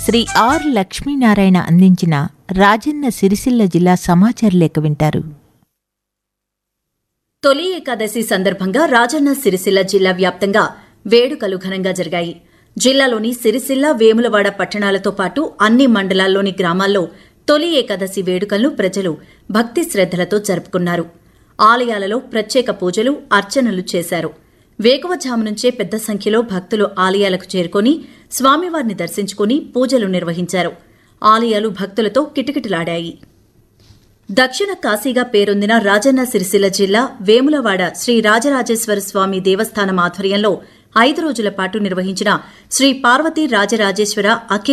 Shri are Lakshminarayana అందించిన రాజన్న సిరిసిల్ల జిల్లా సమాచార లేఖ వింటారు తొలి ఏకాదశి సందర్భంగా రాజన్న సిరిసిల్ల జిల్లా వ్యాప్తంగా వేడుకలు ఘనంగా జరిగాయి జిల్లాలోని సిరిసిల్ల వేములవాడ పట్టణాలతో పాటు అన్ని మండలాల్లోని గ్రామాల్లో తొలి ఏకాదశి వేడుకలను ప్రజలు భక్తి శ్రద్దలతో జరుపుకున్నారు ఆలయాలలో ప్రత్యేక పూజలు అర్చనలు చేశారు వేకువజాము నుంచే పెద్ద సంఖ్యలో భక్తులు ఆలయాలకు చేరుకొని స్వామివారిని దర్శించుకుని పూజలు నిర్వహించారు ఆలయాలు భక్తులతో కిటకిటలాడాయి దక్షిణ కాశీగా పేరొందిన రాజన్న సిరిసిల్ల జిల్లా వేములవాడ శ్రీ రాజరాజేశ్వర స్వామి దేవస్థానం ఆధ్వర్యంలో ఐదు రోజుల పాటు నిర్వహించిన శ్రీ పార్వతీ రాజరాజేశ్వర అఖిల